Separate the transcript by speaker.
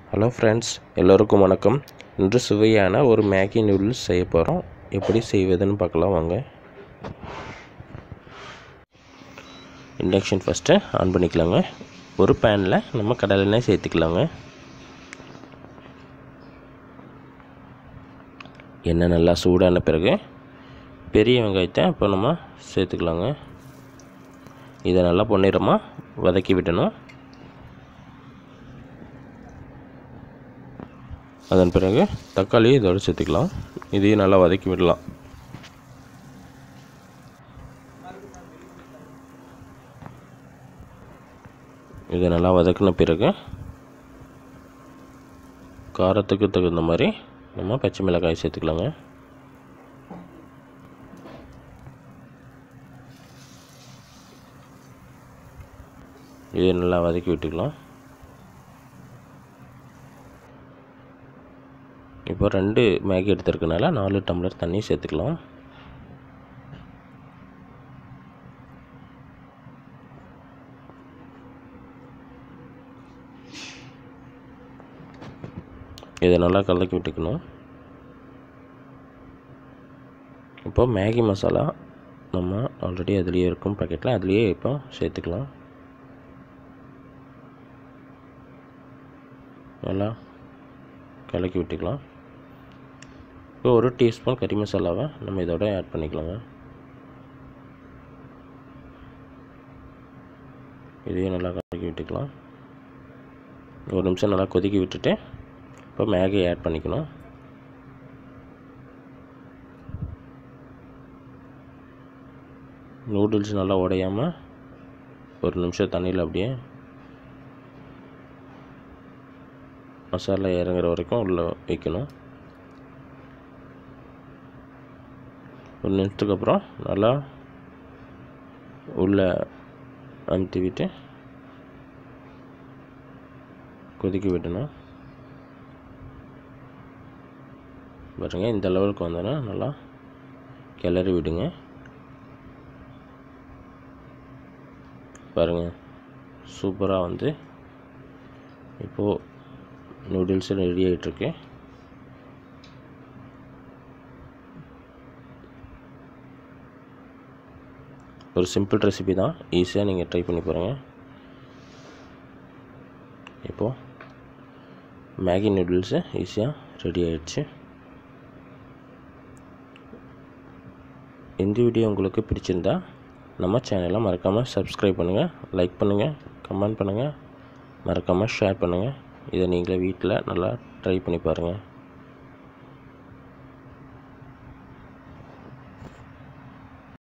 Speaker 1: hello friends எல்லோருக்கும் வணக்கம் இன்று சுவையான ஒரு மேகி நூடுல்ஸ் செய்ய போகிறோம் எப்படி செய்வதுன்னு பார்க்கலாம் வாங்க இண்டக்ஷன் ஃபஸ்ட்டு ஆன் பண்ணிக்கலாங்க ஒரு பேனில் நம்ம கடலை எண்ணெய் சேர்த்துக்கலாங்க எண்ணெய் நல்லா சூடான பிறகு பெரிய வெங்காயத்தை இப்போ நம்ம சேர்த்துக்கலாங்க இதை நல்லா பொன்னிறமாக வதக்கி விடணும் அதன் பிறகு தக்காளி இதோடு சேர்த்துக்கலாம் இதையும் நல்லா வதக்கி விடலாம் இதை நல்லா வதக்கின பிறகு காரத்துக்கு தகுந்த மாதிரி நம்ம பச்சை மிளகாய் சேர்த்துக்கலாங்க இதை நல்லா வதக்கி விட்டுக்கலாம் இப்போ ரெண்டு மேகி எடுத்துருக்கனால நாலு டம்ளர் தண்ணி சேர்த்துக்கலாம் இதை நல்லா கலக்கி விட்டுக்கணும் இப்போ மேகி மசாலா நம்ம ஆல்ரெடி அதுலேயே இருக்கும் பாக்கெட்டில் அதுலேயே இப்போ சேர்த்துக்கலாம் நல்லா கலக்கி விட்டுக்கலாம் இப்போ ஒரு டீஸ்பூன் கறி மசாலாவை நம்ம இதோட ஆட் பண்ணிக்கலாங்க இதையும் நல்லா கலக்கி விட்டுக்கலாம் ஒரு நிமிஷம் நல்லா கொதிக்க விட்டுட்டு இப்போ மேகி ஆட் பண்ணிக்கணும் நூடுல்ஸ் நல்லா உடையாமல் ஒரு நிமிஷம் தண்ணியில் அப்படியே மசாலா இறங்குற வரைக்கும் உள்ளே வைக்கணும் ஒரு நிமிஷத்துக்கு அப்புறம் நல்லா உள்ளே அமுத்தி விட்டு கொதிக்க விடணும் பாருங்க இந்த லெவலுக்கு வந்தோன்னா நல்லா கிளறி விடுங்க பாருங்கள் சூப்பராக வந்து இப்போது நூடுல்ஸ் ரெடி ஆகிட்டுருக்கு ஒரு சிம்பிள் ரெசிபி தான் ஈஸியாக நீங்கள் ட்ரை பண்ணி பாருங்கள் இப்போது மேகி நூடுல்ஸு ஈஸியாக ரெடி ஆயிடுச்சு இந்த வீடியோ உங்களுக்கு பிடிச்சிருந்தா நம்ம சேனலை மறக்காமல் சப்ஸ்கிரைப் பண்ணுங்கள் லைக் பண்ணுங்கள் கமெண்ட் பண்ணுங்கள் மறக்காமல் ஷேர் பண்ணுங்கள் இதை நீங்களே வீட்டில் நல்லா ட்ரை பண்ணி பாருங்கள்